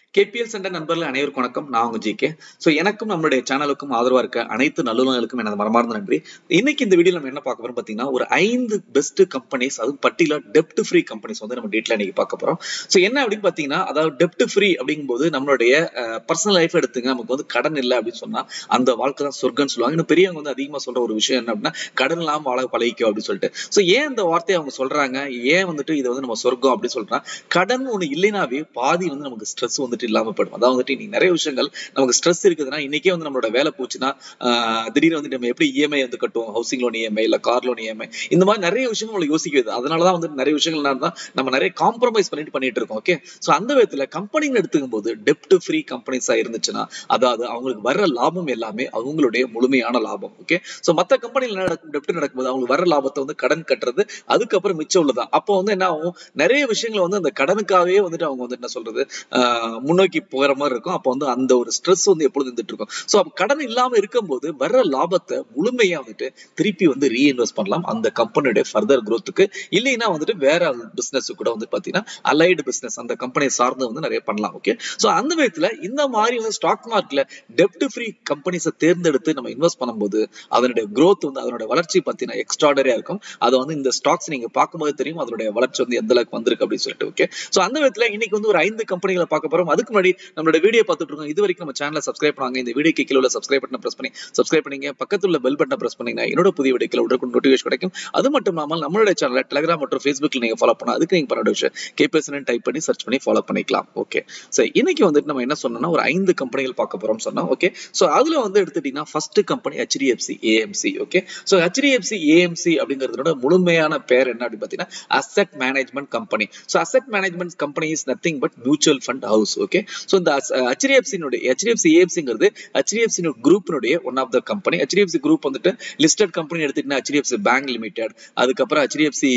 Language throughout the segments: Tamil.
கேபிஎல் சென்டர் நண்பர்கள் அனைவருக்கும் வணக்கம் நான் உங்க ஜி கே ஸோ எனக்கும் நம்மளுடைய சேனலுக்கும் ஆதரவா இருக்க அனைத்து நல்லுணர்களுக்கும் எனது மனமார்ந்த நன்றி இன்னைக்கு இந்த வீடியோ நம்ம என்ன பார்க்க போறோம் பார்த்தீங்கன்னா ஒரு ஐந்து பெஸ்ட் கம்பெனிஸ் அதுவும் பர்டிகுலர் டெப்ட் ஃப்ரீ கம்பெனிஸ் வந்து நம்ம டீட்டெயில் இன்னைக்கு பார்க்க போறோம் ஸோ என்ன அப்படின்னு பார்த்தீங்கன்னா அதாவது டெப்ட் ஃப்ரீ அப்படிங்கும்போது நம்மளுடைய பர்சனல் லைஃப் எடுத்துங்க நமக்கு வந்து கடன் இல்லை அப்படின்னு சொன்னா அந்த வாழ்க்கை தான் சொர்க்கம்னு சொல்லுவாங்க இன்னும் பெரியவங்க வந்து அதிகமாக சொல்ற ஒரு விஷயம் என்ன அப்படின்னா கடன் இல்லாமல் வாழ பழகிக்கும் அப்படின்னு சொல்லிட்டு ஸோ ஏன் இந்த வார்த்தையை அவங்க சொல்றாங்க ஏன் வந்துட்டு இதை வந்து நம்ம சொர்க்கம் அப்படின்னு சொல்றாங்க கடன் ஒன்று இல்லைனாவே பாதி வந்து நமக்கு ஸ்ட்ரெஸ் வந்துட்டு இல்லாம போயிடும் அதாவது வந்துட்டு இன்னைக்கு நிறைய விஷயங்கள் நமக்கு ஸ்ட்ரெஸ் இருக்குதுன்னா இன்னைக்கே வந்து நம்மளோட வேலை போச்சுன்னா ஆஹ் திடீர்னு வந்து நம்ம எப்படி இஎம்ஐ வந்து கட்டுவோம் ஹவுசிங் லோன் இஎம்ஐ இல்ல கார் லோன் இஎம்ஐ இந்த மாதிரி நிறைய விஷயங்கள் நம்மளுக்கு யோசிக்குது அதனாலதான் வந்து நிறைய விஷயங்கள் தான் நம்ம நிறைய காம்ப்ரமைஸ் பண்ணிட்டு பண்ணிட்டு இருக்கோம் ஓகே சோ அந்த விதத்துல கம்பெனிங்க எடுத்துக்கும் போது டெப்ட் ஃப்ரீ கம்பெனிஸா இருந்துச்சுன்னா அதாவது அவங்களுக்கு வர்ற லாபம் எல்லாமே அவங்களுடைய முழுமையான லாபம் ஓகே சோ மத்த கம்பெனில நடக்கும் டெப்ட் நடக்கும்போது அவங்களுக்கு வர்ற லாபத்தை வந்து கடன் கட்டுறது அதுக்கப்புறம் மிச்சம் உள்ளதான் அப்போ வந்து என்ன ஆகும் நிறைய விஷயங்களை வந்து அந்த கடனுக்காகவே வந்துட்டு அவங்க வந்து என்ன சொல்றது ஆஹ் முன்னோக்கி போகிற மாதிரி இருக்கும் அப்போ வந்து அந்த ஒரு ஸ்ட்ரெஸ் வந்து எப்பொழுது இருந்துட்டு இருக்கும் ஸோ அப்போ கடன் இல்லாம இருக்கும்போது வர்ற லாபத்தை முழுமையா வந்துட்டு திருப்பி வந்து ரீஇன்வெஸ்ட் பண்ணலாம் அந்த கம்பெனியோட ஃபர்தர் growth-க்கு இல்லைன்னா வந்துட்டு வேற பிசினஸ் கூட வந்து பாத்தீங்கன்னா அலைடு பிசினஸ் அந்த கம்பெனியை சார்ந்து வந்து நிறைய பண்ணலாம் ஓகே ஸோ அந்த விதத்துல இந்த மாதிரி வந்து ஸ்டாக் மார்க்கெட்ல டெப்ட் ஃப்ரீ கம்பெனிஸை தேர்ந்தெடுத்து நம்ம இன்வெஸ்ட் பண்ணும்போது அதனுடைய growth வந்து அதனுடைய வளர்ச்சி பார்த்தீங்கன்னா எக்ஸ்ட்ராடரியா இருக்கும் அதை வந்து இந்த ஸ்டாக்ஸ் நீங்க பார்க்கும்போது தெரியும் அதனுடைய வளர்ச்சி வந்து எந்த அளவுக்கு வந்திருக்கு அப்படின்னு சொல்லிட்டு ஓகே ஸோ அந்த விதத்துல இன்னைக்கு வந்து ஒரு ஐந்து கம்பெனிகளை பார்க்க போறோம் அதுக்கு முன்னாடி நம்மளோட வீடியோ பார்த்துட்டு இருக்கோம் இது வரைக்கும் நம்ம சேனலை சப்ஸ்கிரைப் பண்ணாங்க இந்த வீடியோக்கு கீழே உள்ள சப்ஸ்கிரைப் பட்டனை பிரஸ் பண்ணி சப்ஸ்கிரைப் பண்ணீங்க பக்கத்துல உள்ள பெல் பட்டனை பிரஸ் பண்ணீங்கன்னா என்னோட புதிய வீடியோக்கள் உடனுக்குடன் நோட்டிஃபிகேஷன் கிடைக்கும் அது மட்டும் இல்லாமல் நம்மளுடைய சேனலை டெலிகிராம் மற்றும் ஃபேஸ்புக்ல நீங்க ஃபாலோ பண்ணா அதுக்கு நீங்க பண்ண விஷயம் கேபிஎஸ்என் டைப் பண்ணி சர்ச் பண்ணி ஃபாலோ பண்ணிக்கலாம் ஓகே சரி இன்னைக்கு வந்துட்டு நம்ம என்ன சொன்னோம்னா ஒரு ஐந்து கம்பெனிகள் பார்க்க போறோம் சொன்னோம் ஓகே சோ அதுல வந்து எடுத்துட்டீங்கன்னா first company HDFC AMC okay so HDFC AMC அப்படிங்கிறதோட முழுமையான பேர் என்ன அப்படின்னு பாத்தீங்கன்னா asset management company so asset management company is nothing but mutual fund house okay so இந்த ஹெச்டிஎஃப்சினுடைய ஹெச்டிஎஃப்சி ஏஎம்சிங்கிறது ஹெச்டிஎஃப்சி குரூப்பினுடைய one of the company HDFC group வந்துட்டு லிஸ்டட் கம்பெனி எடுத்துக்கிட்டா ஹெச்டிஎஃப்சி பேங்க் லிமிடெட் அதுக்கப்புறம் ஹெச்டிஎஃப்சி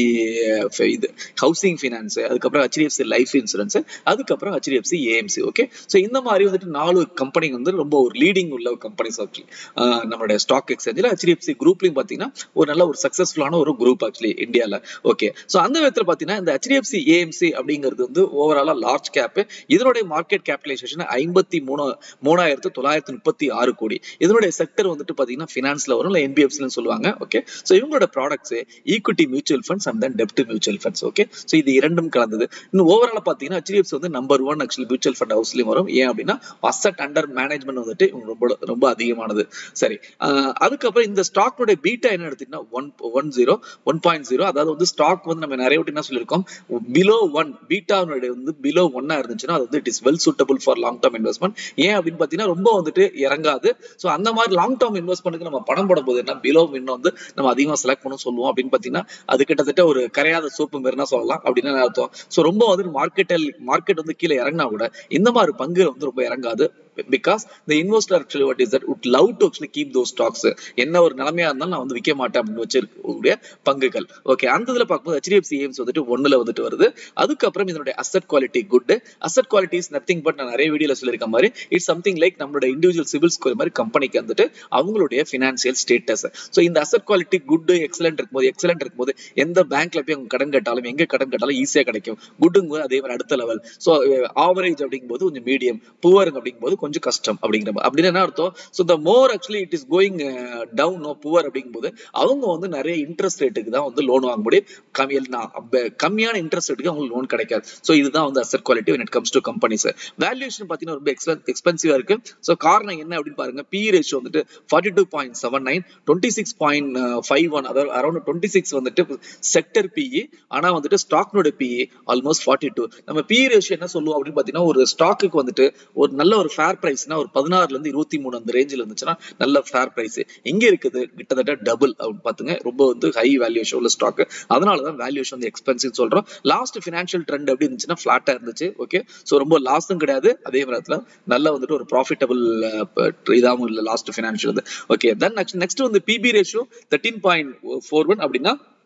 இது ஹவுசிங் ஃபினான்ஸ் அதுக்கப்புறம் ஹெச்டிஎஃப்சி லைஃப் இன்சூரன்ஸ் அதுக்கப்புறம் ஹெச்டிஎஃப்சி ஏஎம்சி ஓகே ஸோ இந்த மாதிரி வந்துட்டு நாலு கம்பெனி வந்து ரொம்ப ஒரு லீடிங் உள்ள கம்பெனிஸ் ஆக்சுவலி நம்மளுடைய ஸ்டாக் எக்ஸ்சேஞ்சில் ஹெச்டிஎஃப்சி குரூப்லையும் பார்த்தீங்கன்னா ஒரு நல்ல ஒரு சக்ஸஸ்ஃபுல்லான ஒரு குரூப் ஆக்சுவலி இந்தியாவில் ஓகே ஸோ அந்த விதத்தில் பார்த்தீங்கன்னா இந்த ஹெச்டிஎஃப்சி ஏஎம்சி அப்படிங்கிறது வந்து ஓவராலாக லார்ஜ் கேப் இதனுடைய மார்க்கெட் கேபிடலைசேஷன் ஐம்பத்தி மூணு மூணாயிரத்து தொள்ளாயிரத்து முப்பத்தி ஆறு கோடி இதனுடைய செக்டர் வந்துட்டு பார்த்தீங்கன்னா ஃபினான்ஸ்ல வரும் இல்லை என்பிஎஃப்சின்னு சொல்லுவாங்க ஓகே ஸோ இவங்களோட products equity mutual funds and then டெப்ட் மியூச்சுவல் ஃபண்ட்ஸ் ஓகே ஸோ இது இரண்டும் கலந்தது இன்னும் ஓவராலாக பார்த்தீங்கன்னா ஹெச்டிஎஃப்சி வந்து number one actually mutual fund ஹவுஸ்லையும் வரும் ஏன் அப்படின்னா அசட் அண்டர் மேனேஜ்மெண்ட் வந்துட்டு இவங்க ரொம்ப ரொம்ப அதிகமானது சரி அதுக்கப்புறம் இந்த ஸ்டாக்னுடைய பீட்டா என்ன எடுத்தீங்கன்னா one one zero one point zero அதாவது வந்து ஸ்டாக் வந்து நம்ம நிறைய வாட்டி என்ன சொல்லியிருக்கோம் பிலோ ஒன் பீட்டானுடைய வந்து பிலோ ஒன்னா இருந்துச்சுன்னா அது வந்து it is well suitable for long term investment ஏன் அப்படின்னு பார்த்தீங்கன்னா ரொம்ப வந்துட்டு இறங்காது ஸோ அந்த மாதிரி லாங் டர்ம் இன்வெஸ்ட்மெண்ட்டுக்கு நம்ம பணம் போடும் போது என்ன பிலோ மின் வந்து நம்ம அதிகமாக செலக்ட் பண்ண சொல்லுவோம் அப்படின்னு பார்த்தீங்கன்னா அது கிட்டத்தட்ட ஒரு கரையாத சோப்பு மாரினா சொல்லலாம் அப்படின்னு அர்த்தம் ஸோ ரொம்ப வந்து மார்க்கெட்டில் மார்க்கெட் வந்து கீழே இறங்கினா கூட இந்த மாதிரி பங்கு வந்து ரொம்ப இறங்காது because the investor actually what is that would love to actually keep those stocks என்ன ஒரு நிலைமையா இருந்தாலும் நான் வந்து விற்க மாட்டேன் அப்படின்னு வச்சிருக்கக்கூடிய பங்குகள் ஓகே அந்த இதுல பார்க்கும்போது ஹெச்டிஎஃப்சி ஏம்ஸ் வந்துட்டு ஒண்ணுல வந்துட்டு வருது அதுக்கப்புறம் இதனுடைய asset quality good asset quality is nothing but நான் நிறைய வீடியோல சொல்லியிருக்க மாதிரி இட்ஸ் சம்திங் லைக் நம்மளோட இண்டிவிஜுவல் சிவில் ஸ்கோர் மாதிரி கம்பெனிக்கு வந்துட்டு அவங்களுடைய பினான்சியல் ஸ்டேட்டஸ் ஸோ இந்த அசட் குவாலிட்டி குட் எக்ஸலண்ட் இருக்கும்போது எக்ஸலண்ட் இருக்கும்போது எந்த பேங்க்ல போய் அவங்க கடன் கேட்டாலும் எங்க கடன் கேட்டாலும் ஈஸியா கிடைக்கும் குட்டுங்க அதே மாதிரி அடுத்த லெவல் ஸோ ஆவரேஜ் அப்படிங்கும்போது கொஞ்சம் மீடியம் புவருங்க அப்படிங்கும்போது கொஞ்சம் கஷ்டம் அப்படிங்கிற அப்படின்னு என்ன அர்த்தம் so the more actually it is going down no poor அப்படிங்கும்போது அவங்க வந்து நிறைய இன்ட்ரெஸ்ட் ரேட்டுக்கு தான் வந்து லோன் வாங்க முடியும் கம்மி கம்மியான இன்ட்ரெஸ்ட் ரேட்டுக்கு அவங்களுக்கு லோன் கிடைக்காது ஸோ இதுதான் வந்து asset quality when it comes to companies valuation பார்த்தீங்கன்னா ரொம்ப எக்ஸ்பென்சிவா இருக்கு ஸோ காரணம் என்ன அப்படின்னு பாருங்க பி ரேஷியோ வந்துட்டு forty two point seven nine twenty six point five one அதாவது அரௌண்ட் டுவெண்ட்டி சிக்ஸ் வந்துட்டு செக்டர் பிஇ ஆனா வந்துட்டு ஸ்டாக்னோட பிஇ ஆல்மோஸ்ட் ஃபார்ட்டி டூ நம்ம பி ரேஷியோ என்ன சொல்லுவோம் அப்படின்னு பார்த்தீங்கன்னா ஒரு ஸ்டாக்குக்கு வந்துட்டு ஒரு நல்ல ஒரு ஃபேர் பிரைஸ்னா ஒரு பதினாறுல இருந்து இருபத்தி மூணு அந்த ரேஞ்சில் இருந்துச்சுன்னா நல்ல ஃபேர் பிரைஸ் எங்க இருக்குது கிட்டத்தட்ட டபுள் அப்படின்னு பாத்துங்க ரொம்ப வந்து ஹை வேல்யூஷன் உள்ள ஸ்டாக் அதனாலதான் வேல்யூஷன் வந்து எக்ஸ்பென்சிவ் சொல்றோம் லாஸ்ட் ஃபினான்ஷியல் ட்ரெண்ட் எப்படி இருந்துச்சுன்னா ஃபிளாட்டா இருந்துச்சு ஓகே ஸோ ரொம்ப லாஸும் கிடையாது அதே நேரத்தில் நல்ல வந்துட்டு ஒரு ப்ராஃபிட்டபிள் இதாகவும் இல்லை last financial okay then next வந்து PB ratio thirteen point four one அப்படின்னா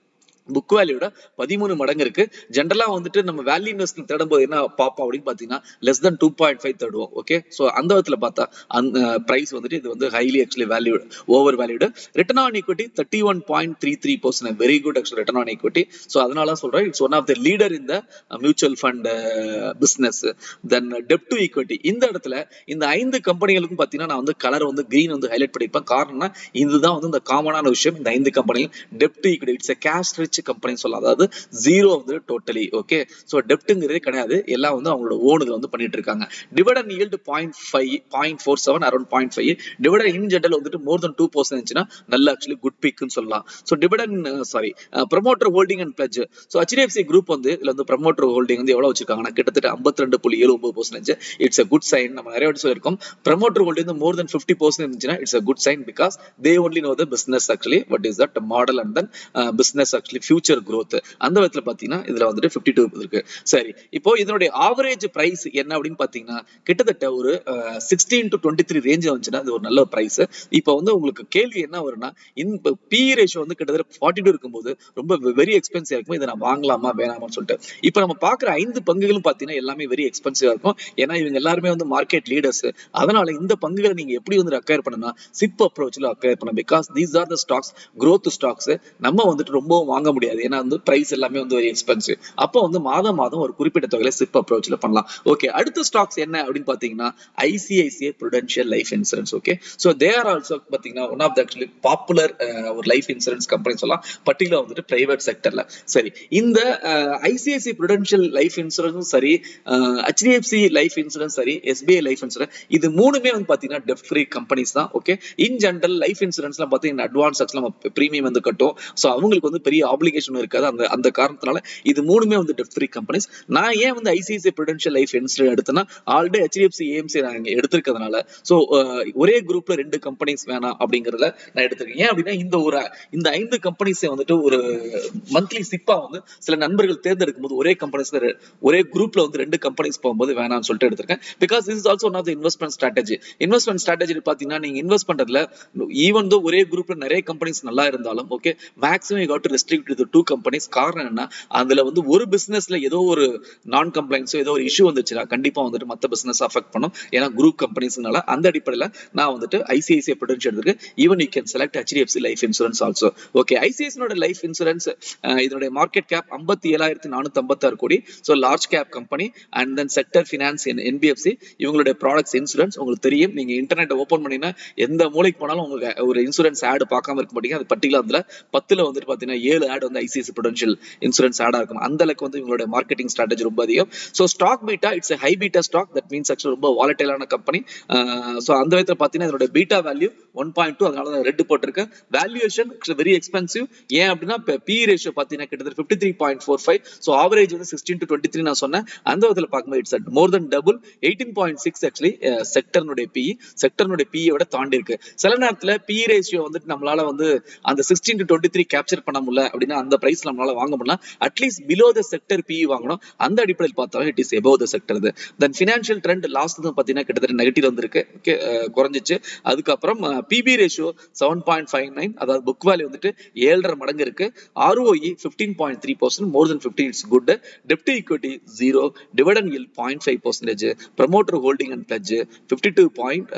புக் வேல்யூட பதிமூணு மடங்கு இருக்கு ஜென்ரலா வந்துட்டு நம்ம வேல்யூ இன்வெஸ்ட்மெண்ட் தேடும்போது என்ன பார்ப்போம் அப்படின்னு பாத்தீங்கன்னா less than two point five தேடுவோம் ஓகே ஸோ அந்த விதத்துல பார்த்தா அந்த பிரைஸ் வந்துட்டு இது வந்து highly actually value over valued return on equity thirty one point three three percent very good actual return on equity so அதனால சொல்றேன் it's one of the leader இந்த mutual fund business then debt to equity இந்த இடத்துல இந்த ஐந்து கம்பெனிகளுக்கும் பார்த்தீங்கன்னா நான் வந்து கலர் வந்து கிரீன் வந்து ஹைலைட் பண்ணியிருப்பேன் காரணம்னா இதுதான் வந்து இந்த காமனான விஷயம் இந்த ஐந்து கம்பெனிகள் debt to equity it's cash rich company சொல்லலாம் அதாவது ஜீரோ வந்து டோட்டலி ஓகே ஸோ டெப்ட்டுங்கிறதே கிடையாது எல்லாம் வந்து அவங்களோட ஓனுல வந்து பண்ணிட்டு இருக்காங்க dividend yield point five point four seven around point five dividend in general வந்துட்டு மோர் தென் டூ பர்சன்ட் இருந்துச்சுன்னா நல்ல ஆக்சுவலி குட் பிக்னு சொல்லலாம் so dividend sorry promoter holding and pledge so HDFC group வந்து இதுல வந்து ப்ரமோட்டர் ஹோல்டிங் வந்து எவ்வளவு வச்சிருக்காங்கன்னா கிட்டத்தட்ட ஐம்பத்தி ரெண்டு புள்ளி ஏழு ஒன்பது percentage it's a good sign நம்ம நிறைய வாட்டி சொல்லியிருக்கோம் ப்ரமோட்டர் ஹோல்டிங் வந்து மோர் தென் ஃபிஃப்டி பர்சன்ட் இருந்துச்சுன்னா it's a good sign because they only know the business actually what is that model and then business actually future growth அந்த விதத்துல பாத்தீங்கன்னா இதுல வந்துட்டு ஃபிஃப்டி டூ இருக்கு சரி இப்போ இதனுடைய ஆவரேஜ் பிரைஸ் என்ன அப்படின்னு பாத்தீங்கன்னா கிட்டத்தட்ட ஒரு sixteen to twenty three range வந்துச்சுன்னா அது ஒரு நல்ல பிரைஸ் இப்போ வந்து உங்களுக்கு கேள்வி என்ன வரும்னா இந்த பி ரேஷியோ வந்து கிட்டத்தட்ட ஃபார்ட்டி டூ இருக்கும்போது ரொம்ப வெரி எக்ஸ்பென்சிவா இருக்கும் இதை நான் வாங்கலாமா வேணாமான்னு சொல்லிட்டு இப்போ நம்ம பாக்குற ஐந்து பங்குகளும் பாத்தீங்கன்னா எல்லாமே வெரி எக்ஸ்பென்சிவா இருக்கும் ஏன்னா இவங்க எல்லாருமே வந்து மார்க்கெட் லீடர்ஸ் அதனால இந்த பங்குகளை நீங்க எப்படி வந்து அக்கயர் பண்ணனா சிப் அப்ரோச்ல அக்கயர் பண்ணணும் because these are the stocks growth stocks நம்ம வந்துட்டு ரொம்பவும் வாங்க முடியாது ஏன்னா வந்து பிரைஸ் எல்லாமே வந்து வெரி எக்ஸ்பென்சிவ் அப்போ வந்து மாதம் மாதம் ஒரு குறிப்பிட்ட தொகையில சிப் அப்ரோச்ல பண்ணலாம் ஓகே அடுத்த ஸ்டாக்ஸ் என்ன அப்படின்னு பாத்தீங்கன்னா ICICI Prudential life insurance okay so they are also பாத்தீங்கன்னா one of the actually popular ஒரு லைஃப் இன்சூரன்ஸ் கம்பெனி சொல்லலாம் பர்டிகுலர் வந்துட்டு பிரைவேட் செக்டர்ல சரி இந்த ஐசிஐசி ப்ருடென்ஷியல் லைஃப் இன்சூரன்ஸும் சரி ஹெச்டிஎஃப்சி லைஃப் இன்சூரன்ஸ் சரி எஸ்பிஐ லைஃப் இன்சூரன்ஸ் இது மூணுமே வந்து பாத்தீங்கன்னா டெப் ஃப்ரீ கம்பெனிஸ் தான் ஓகே இன் ஜென்ரல் லைஃப் இன்சூரன்ஸ்லாம் பாத்தீங்கன்னா அட்வான்ஸ் நம்ம ப்ரீமியம் வந்து கட்டும் ஸோ அவங்களுக்கு வந்து பெரிய ஆப்ளிகேஷன் இருக்காது அந்த அந்த காரணத்தினால இது மூணுமே வந்து டெப் ஃப்ரீ கம்பெனிஸ் நான் ஏன் வந்து ஐசிஐசி ப்ருடென்ஷியல் லைஃப் இன்சூரன்ஸ் எடுத்தேன்னா ஆல்ரெடி ஹெச்டிஎஃப்சி ஏஎம்சி நான் இங்க எடுத்திருக்கிறதுனால ஸோ ஒரே குரூப்ல ரெண்டு கம்பெனிஸ் வேணாம் அப்படிங்கறதுல நான் எடுத்திருக்கேன் ஏன் அப்படின்னா இந்த ஒரு இந்த ஐந்து கம்பெனிஸை வந்துட்டு ஒரு மந்த்லி சிப்பா வந்து சில நண்பர்கள் தேர்ந்தெடுக்கும் போது ஒரே கம்பெனிஸ்ல ஒரே குரூப்ல வந்து ரெண்டு கம்பெனிஸ் போகும்போது வேணாம்னு சொல்லிட்டு எடுத்திருக்கேன் because this is also one of the investment strategy investment strategy பாத்தீங்கன்னா நீங்க இன்வெஸ்ட் பண்றதுல ஈவன் தோ ஒரே குரூப்ல நிறைய கம்பெனிஸ் நல்லா இருந்தாலும் okay maximum you to restrict to two companies காரணம் என்ன அதுல வந்து ஒரு பிசினஸ்ல ஏதோ ஒரு நான் கம்ப்ளைண்ட்ஸோ ஏதோ ஒரு இஷ்யூ வந்துச்சுன்னா கண்டிப்பா வந்துட்டு மத்த பிசினஸ் அஃபெக்ட் பண்ணும் ஏன்னா குரூப் கம்பெனிஸ்னால அந்த அடிப்படையில நான் வந்துட்டு ஐசிஐசிஐ ப்ரொடென்ஷியல் எடுத்திருக்கேன் even you can select HDFC life insurance also okay ஐசிஐசியோட லைஃப் இன்சூரன்ஸ் இதனுடைய மார்க்கெட் கேப் ஐம்பத்தி ஏழாயிரத்தி நானூத்தி ஐம்பத்தாறு கோடி so large cap company and then sector finance NBFC இவங்களுடைய ப்ராடக்ட்ஸ் இன்சூரன்ஸ் உங்களுக்கு தெரியும் நீங்க இன்டர்நெட் ஓப்பன் பண்ணீங்கன்னா எந்த மூலைக்கு போனாலும் உங்களுக்கு ஒரு இன்சூரன்ஸ் ஆடு பார்க்காம இருக்க மாட்டீங்க அது பர்டிகுலர் அதுல பத்துல வந்துட்டு பாத்தீங்கன்னா ஏழு ஆட் வந்து ஐசிஐசி ப்ரொடென்ஷியல் இன்சூரன்ஸ் ஆடா இருக்கும் அந்த அளவுக்கு வந்து இவங்களுடைய மார்க்கெட்டிங் ஸ்ட்ராட்டஜி ரொம்ப அதிகம் so stock beta it's high beta stock that means actual ரொம்ப வாலட்டைலான கம்பெனி ஸோ அந்த விதத்தில் பார்த்தீங்கன்னா இதோட beta value one point two அதனால தான் ரெட் போட்டிருக்கேன் வேல்யூஷன் வெரி எக்ஸ்பென்சிவ் ஏன் அப்படின்னா பி ரேஷியோ பார்த்தீங்கன்னா கிட்டத்தட்ட fifty three point four five so average வந்து சிக்ஸ்டீன் டு டுவெண்ட்டி த்ரீ நான் சொன்னேன் அந்த விதத்தில் பார்க்கும்போது it's more than double eighteen point six actually செக்டர்னுடைய பி செக்டர்னுடைய பியை விட தாண்டி இருக்கு சில நேரத்தில் பி ரேஷியோ வந்துட்டு நம்மளால வந்து அந்த sixteen to twenty three capture பண்ண முடியல அப்படின்னா அந்த பிரைஸ் நம்மளால வாங்க முடியல at least below the sector P வாங்கணும் அந்த அடிப்படையில் பார்த்தாலும் it is above the sector இது தென் ஃபினான்ஷியல் ட்ரெண்ட் லாஸ்ட் தான் பார்த்தீங்கன்னா கிட்டத்தட்ட நெகட்டிவ் வந்திருக்கு ஓகே குறைஞ்சிச்சு அதுக்கப்புறம் PB ratio seven point five nine அதாவது புக் வேல்யூ வந்துட்டு ஏழரை மடங்கு இருக்கு ROE fifteen point three percent more than fifteen it's good டெப்ட் equity zero dividend yield point five percentage promoter holding and pledge fifty two point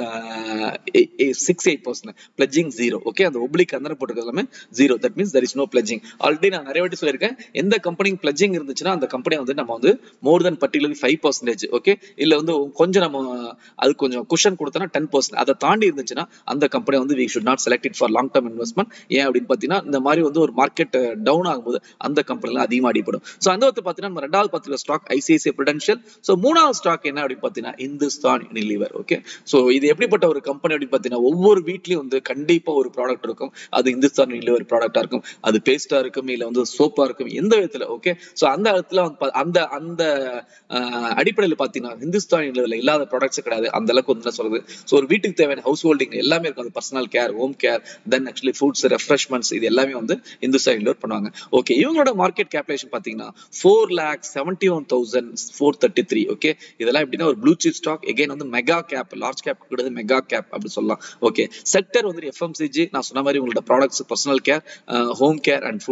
six eight percent pledging zero okay அந்த ஒப்ளிக் அந்த போட்டிருக்க எல்லாமே ஜீரோ that means there is no pledging already நான் நிறைய வாட்டி சொல்லியிருக்கேன் எந்த கம்பெனி பிளட்ஜிங் இருந்துச்சுன்னா அந்த கம்பெனி வந்து நம்ம வந்து more than particular five percentage okay இல்ல வந்து கொஞ்சம் நம்ம அது கொஞ்சம் குஷன் கொடுத்தோம்னா டென் பர்சன்ட் அதை தாண்டி இருந்துச்சுன்னா அந்த கம்பெனி வந்து we should not select it for long term investment ஏன் அப்படின்னு பார்த்தீங்கன்னா இந்த மாதிரி வந்து ஒரு மார்க்கெட் டவுன் ஆகும்போது அந்த கம்பெனிலாம் அதிகமாக அடிப்படும் ஸோ அந்த வந்து பார்த்தீங்கன்னா நம்ம ரெண்டாவது பார்த்துக்கிற ஸ்டாக் ஐசிஐசிஐ ப்ரொடென்ஷியல் ஸோ மூணாவது ஸ்டாக் என்ன அப்படின்னு பார்த்தீங்கன்னா இந்துஸ்தான் யூனிலிவர் ஓகே ஸோ இது எப்படிப்பட்ட ஒரு கம்பெனி அப்படின்னு பார்த்தீங்கன்னா ஒவ்வொரு வீட்லயும் வந்து கண்டிப்பா ஒரு ப்ராடக்ட் இருக்கும் அது இந்துஸ்தான் யூனிலிவர் ப்ராடக்டா இருக்கும் அது பேஸ்டா இருக்கும் இல்ல வந்து சோப்பா இருக்கும் எந்த விதத்துல ஓகே ஸோ அந்த இடத்துல வந்து பா- அந்த அந்த அடிப்படையில் பார்த்தீங்கன்னா ஹிந்துஸ்தான் யூனிலிவர்ல இல்லாத ப்ராடக்ட்ஸ் கிடையாது அந்த அளவுக்கு வந்து என்ன சொல்றது ஸோ ஒரு வீட்டுக்கு தேவையான ஹவுஸ் ஹோல்டிங் எல்லாமே இருக்கும் அது personal care home care then actually foods refreshments இது எல்லாமே வந்து இந்துஸ்தான் யூனிலிவர் பண்ணுவாங்க ஓகே இவங்களோட மார்க்கெட் கேபிடேஷன் பார்த்தீங்கன்னா four lakh seventy one thousand four thirty three okay இதெல்லாம் எப்படின்னா ஒரு ப்ளூ சிப் ஸ்டாக் எகைன் வந்து மெகா கேப் லார்ஜ் கேப் கிடையாது மெகா கேப் அப்படி சொல்லலாம் ஓகே செக்டர் வந்து எஃப்எம்சிஜி நான் சொன்ன மாதிரி உங்களோட products personal care home care and food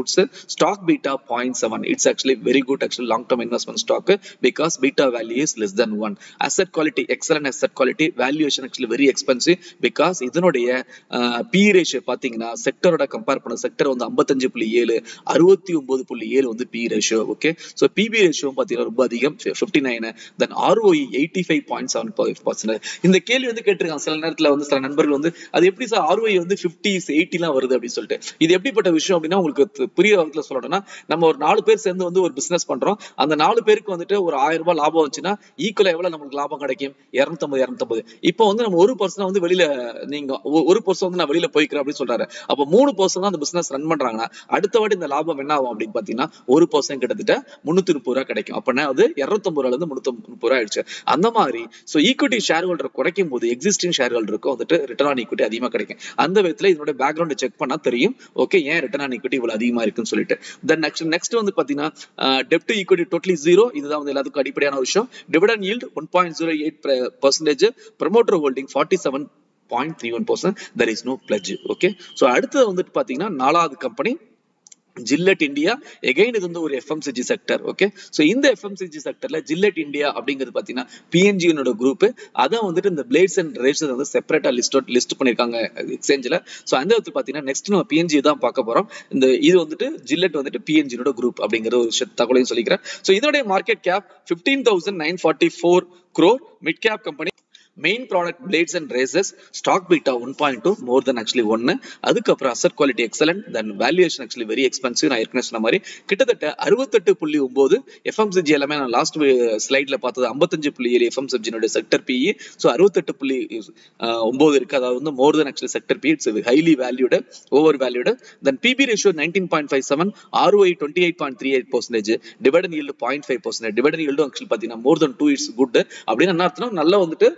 goods stock beta point seven it's actually very good actually long term investment stock because beta value is less than one asset quality excellent asset quality valuation actually very expensive because இதனுடைய பி ரேஷியோ பார்த்தீங்கன்னா செக்டரோட கம்பேர் பண்ண செக்டர் வந்து ஐம்பத்தஞ்சு புள்ளி ஏழு அறுபத்தி ஒன்பது புள்ளி ஏழு வந்து P ratio okay so PB ratio பார்த்தீங்கன்னா ரொம்ப அதிகம் fifty nine then ROE eighty five point seven percent இந்த கேள்வி வந்து கேட்டிருக்காங்க சில நேரத்தில் வந்து சில நண்பர்கள் வந்து அது எப்படி சார் ஆர்ஓஇ வந்து ஃபிஃப்டிஸ் எயிட்டிலாம் வருது அப்படின்னு சொல்லிட்டு இது எப்படிப்பட்ட விஷயம் அப்படின்னா உங்களுக்கு புரியுற விதத்தில் சொல்லணும்னா நம்ம ஒரு நாலு பேர் சேர்ந்து வந்து ஒரு பிசினஸ் பண்றோம் அந்த நாலு பேருக்கு வந்துட்டு ஒரு ஆயிரம் ரூபாய் லாபம் வந்துச்சுன்னா ஈக்குவலா எவ்வளவு நமக்கு லாபம் கிடைக்கும் இரநூத்தம்பது இரநூத்தம்பது இப்போ வந்து நம்ம ஒரு பர்சன் வந்து வெளியில நீங்க ஒரு பர்சன் வந்து நான் வெளியில போய்க்கிறேன் அப்படின்னு சொல்றாரு அப்ப மூணு பர்சன் தான் அந்த பிசினஸ் ரன் பண்றாங்கன்னா அடுத்த வாட்டி இந்த லாபம் என்ன ஆகும் அப்படின்னு பாத்தீங்கன்னா ஒரு பர்சன் கிட்டத்தட்ட முன்னூத்தி முப்பது ரூபாய் கிடைக்கும் அப்பனா அது இருநூத்தம்பது ரூபால இருந்து முன்னூத்தி முப்பது ரூபாய் ஆயிடுச்சு அந்த மாதிரி சோ ஈக்விட்டி ஷேர் ஹோல்டர் குறைக்கும் போது எக்ஸிஸ்டிங் ஷேர் ஹோல்டருக்கும் வந்துட்டு ரிட்டர்ன் ஆன் ஈக்விட்டி அதிகமா கிடைக்கும் அந்த விதத்துல இதனோட பேக்ரவுண்ட் செக் பண்ணா தெரியும் ஓகே ஏன் ரிட்டர்ன் ஆன் ஈக்விட்டி இவ்வளவு அதிகமா இருக்குன்னு சொல்லிட்டு தென் நெக்ஸ்ட் நெக்ஸ்ட் வந்து பாத்தீங்கன்னா டெப்ட் ஈக்விட்டி டோட்டலி ஜீரோ இதுதான் வந்து எல்லாத்துக்கும் அடிப்படையான விஷயம் dividend yield one point zero eight percentage promoter holding forty seven point three one percent there is no pledge okay so அடுத்தது வந்துட்டு பாத்தீங்கன்னா நாலாவது கம்பெனி ஜில்லட் இந்தியா எகைன் இது வந்து ஒரு எஃப்எம்சிஜி செக்டர் ஓகே ஸோ இந்த எஃப்எம்சிஜி செக்டர்ல ஜில்லட் இந்தியா அப்படிங்கிறது பார்த்தீங்கன்னா பிஎன்ஜியோட குரூப் அதை வந்துட்டு இந்த பிளேட்ஸ் அண்ட் ரேஷஸ் வந்து செப்பரேட்டா லிஸ்ட் லிஸ்ட் பண்ணியிருக்காங்க எக்ஸ்சேஞ்சில் ஸோ அந்த விதத்தில் பார்த்தீங்கன்னா நெக்ஸ்ட் நம்ம பிஎன்ஜி தான் பார்க்க போறோம் இந்த இது வந்துட்டு ஜில்லட் வந்துட்டு பிஎன்ஜியோட குரூப் அப்படிங்கிற ஒரு விஷயம் தகவலையும் சொல்லிக்கிறேன் ஸோ இதனுடைய market cap fifteen thousand nine forty four crore mid cap company main product blades and razors stock beta one point two more than actually ஒன்னு அதுக்கப்புறம் asset quality excellent then valuation actually very expensive நான் ஏற்கனவே சொன்ன மாதிரி கிட்டத்தட்ட அறுபத்தெட்டு புள்ளி ஒன்பது எஃப்எம்சிஜி எல்லாமே நான் லாஸ்ட் ஸ்லைட்ல பார்த்தது ஐம்பத்தஞ்சு புள்ளி ஏழு எஃப்எம்சிஜினுடைய செக்டர் பிஇ ஸோ அறுபத்தெட்டு புள்ளி ஒன்பது இருக்கு அதாவது வந்து more than actually sector P it's highly valued over valued then PB ratio nineteen point five seven ROI twenty eight point three eight percentage dividend yield point five percentage dividend yield actually பார்த்தீங்கன்னா more than two it's good அப்படின்னு என்ன அர்த்தம் நல்லா வந்துட்டு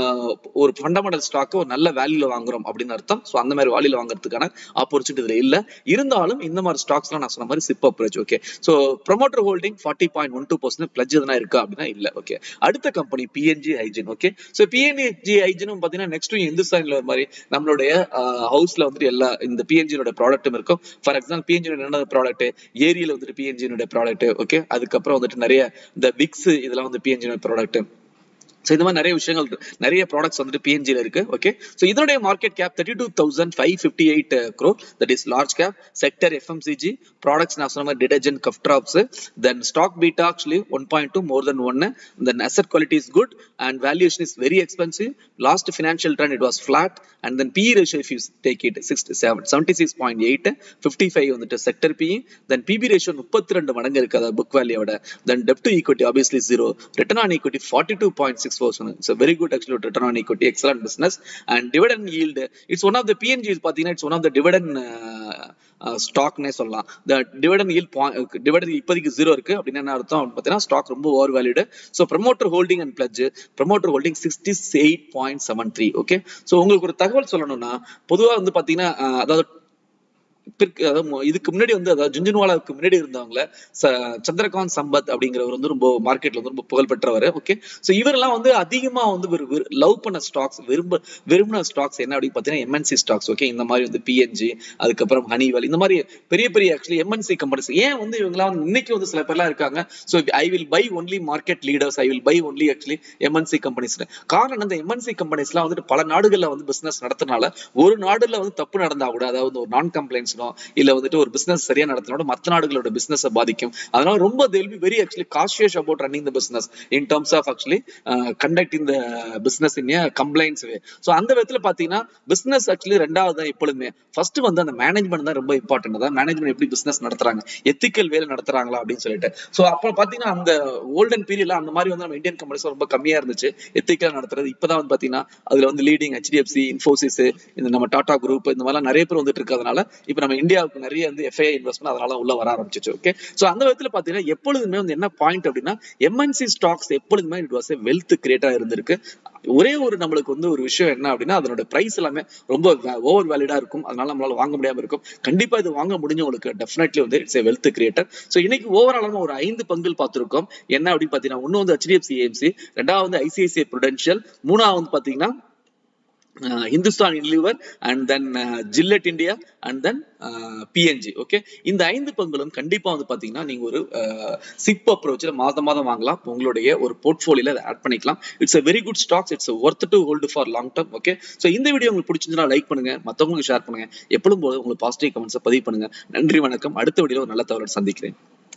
ஒரு ஃபண்டமெண்டல் ஸ்டாக் ஒரு நல்ல வேல்யூல வாங்குறோம் அப்படின்னு அர்த்தம் ஸோ அந்த மாதிரி வேல்யூல வாங்குறதுக்கான ஆப்பர்ச்சுனிட்டி இதுல இல்ல இருந்தாலும் இந்த மாதிரி ஸ்டாக்ஸ்லாம் நான் சொன்ன மாதிரி SIP approach okay so promoter holding forty point one two percent pledge எதுனா இருக்கா அப்படின்னா இல்ல ஓகே அடுத்த company PNG hygiene okay so PNG ஹைஜினும் பார்த்தீங்கன்னா நெக்ஸ்ட் இந்துஸ்தான்ல மாதிரி நம்மளுடைய ஹவுஸ்ல வந்துட்டு எல்லா இந்த பிஎன்ஜியோட ப்ராடக்ட்டும் இருக்கும் ஃபார் எக்ஸாம்பிள் பிஎன்ஜியோட என்ன ப்ராடக்ட் ஏரியில வந்துட்டு பிஎன்ஜியோட ப்ராடக்ட் ஓகே அதுக்கப்புறம் வந்துட்டு நிறைய இந்த விக்ஸ் இதெல்லாம் வந்து பிஎன்ஜியோட ப்ராடக்ட் ஸோ இந்த மாதிரி நிறைய விஷயங்கள் நிறைய ப்ராடக்ட்ஸ் வந்துட்டு பிஎன்ஜியில் இருக்கு ஓகே ஸோ இதனுடைய market cap thirty two thousand five fifty eight crore that is large cap sector FMCG products நான் சொன்ன மாதிரி detergent cough drops then stock beta actually one point two more than one then asset quality is good and valuation is very expensive last financial trend it was flat and then P ratio if you take it sixty seven seventy six point eight fifty five வந்துட்டு sector P then PB ratio முப்பத்தி ரெண்டு மடங்கு இருக்கு அதாவது புக் வேல்யூவோட then debt to equity obviously zero return on equity forty two point six percent so very good actually return on equity excellent business and dividend yield it's one of the png பாத்தீங்கன்னா it's one of the dividend ஸ்டாக்னே சொல்லலாம் த டிவிடன் yield டிவிடன் இப்போதைக்கு ஜீரோ இருக்கு அப்படின்னு என்ன அர்த்தம் பார்த்தீங்கன்னா ஸ்டாக் ரொம்ப over valued so promoter holding and pledge promoter holding sixty eight point seven three okay so உங்களுக்கு ஒரு தகவல் சொல்லணும்னா பொதுவாக வந்து பார்த்தீங்கன்னா அதாவது இதுக்கு முன்னாடி வந்து அதாவது ஜுன்ஜுன்வாலாவுக்கு முன்னாடி இருந்தவங்கள சந்திரகாந்த் சம்பத் அப்படிங்கிறவர் வந்து ரொம்ப மார்க்கெட்ல வந்து ரொம்ப புகழ் பெற்றவர் ஓகே ஸோ இவரெல்லாம் வந்து அதிகமா வந்து லவ் பண்ண ஸ்டாக்ஸ் விரும்ப விரும்பின ஸ்டாக்ஸ் என்ன அப்படின்னு பார்த்தீங்கன்னா எம்என்சி ஸ்டாக்ஸ் ஓகே இந்த மாதிரி வந்து பிஎன்ஜி அதுக்கப்புறம் ஹனிவல் இந்த மாதிரி பெரிய பெரிய ஆக்சுவலி எம்என்சி கம்பெனிஸ் ஏன் வந்து இவங்கலாம் வந்து இன்னைக்கு வந்து சில பேர்லாம் இருக்காங்க so I will buy only market leaders I will buy only actually MNC companies காரணம் இந்த எம்என்சி கம்பெனிஸ்லாம் வந்துட்டு பல நாடுகளில் வந்து பிசினஸ் நடத்தினால ஒரு நாடுல வந்து தப்பு நடந்தா கூட அதாவது ஒரு நான் கம்ப்ளைண்ட்ஸ் இல்ல வந்துட்டு ஒரு பிசினஸ் சரியா நடத்தினோட மற்ற நாடுகளோட பிசினஸ் பாதிக்கும் அதனால ரொம்ப they'll be very actually cautious about running the business in terms of actually conducting the business in complaints way so அந்த விதத்துல பாத்தீங்கன்னா பிசினஸ் ஆக்சுவலி ரெண்டாவது தான் எப்பொழுதுமே ஃபர்ஸ்ட் வந்து அந்த மேனேஜ்மெண்ட் தான் ரொம்ப இம்பார்ட்டன்ட் தான் மேனேஜ்மெண்ட் எப்படி பிசினஸ் நடத்துறாங்க எத்திக்கல் வேலை நடத்துறாங்களா அப்படின்னு சொல்லிட்டு ஸோ அப்போ பாத்தீங்கன்னா அந்த ஓல்டன் பீரியட்ல அந்த மாதிரி வந்து நம்ம இந்தியன் கம்பெனிஸ் ரொம்ப கம்மியா இருந்துச்சு எத்திக்கல் நடத்துறது இப்பதான் வந்து பாத்தீங்கன்னா அதுல வந்து லீடிங் ஹெச்டிஎஃப்சி இன்ஃபோசிஸ் இந்த நம்ம டாடா குரூப் இந்த மாதிரிலாம் நிறைய பேர் வந்துட்டு இருக்கிறதுனால இப்போ நம்ம இந்தியாவுக்கு நிறைய வந்து எஃப்ஐ இன்வெஸ்ட்மெண்ட் அதனால உள்ள வர ஆரம்பிச்சிச்சு ஓகே ஸோ அந்த விதத்துல பாத்தீங்கன்னா எப்பொழுதுமே வந்து என்ன பாயிண்ட் அப்படின்னா எம்என்சி ஸ்டாக்ஸ் எப்பொழுதுமே இட் வாஸ் வெல்த் கிரியேட்டா இருந்திருக்கு ஒரே ஒரு நம்மளுக்கு வந்து ஒரு விஷயம் என்ன அப்படின்னா அதனோட பிரைஸ் எல்லாமே ரொம்ப ஓவர் வேலிடா இருக்கும் அதனால நம்மளால வாங்க முடியாம இருக்கும் கண்டிப்பா இது வாங்க முடிஞ்சவங்களுக்கு டெஃபினெட்லி வந்து இட்ஸ் வெல்த் கிரியேட்டர் ஸோ இன்னைக்கு ஓவரால் ஒரு ஐந்து பங்குகள் பார்த்திருக்கோம் என்ன அப்படின்னு பாத்தீங்கன்னா ஒன்னு வந்து ஹெச்டிஎஃப்சி ஏஎம்சி ரெண்டாவது வந்து ஐசிஐசிஐ ப்ருடென்ஷியல் மூணாவது வந்து பாத்தீங்கன்னா Hindustan Unilever and then Gillette India and then PNG okay இந்த ஐந்து பங்குகளும் கண்டிப்பா வந்து பாத்தீங்கன்னா நீங்க ஒரு சிப் அப்ரோச்சில் மாதம் மாதம் வாங்கலாம் உங்களுடைய ஒரு போர்ட்ஃபோலியோல அதை ஆட் பண்ணிக்கலாம் it's a very good stocks it's worth to hold for long term okay so இந்த வீடியோ உங்களுக்கு பிடிச்சிருந்தா லைக் பண்ணுங்க மற்றவங்களுக்கு ஷேர் பண்ணுங்க எப்பொழுதும் போது உங்களுக்கு பாசிட்டிவ் கமெண்ட்ஸை பதிவு பண்ணுங்க நன்றி வணக்கம் அடுத்த வீடியோல ஒரு நல்ல தகவலை சந்திக்கிறேன்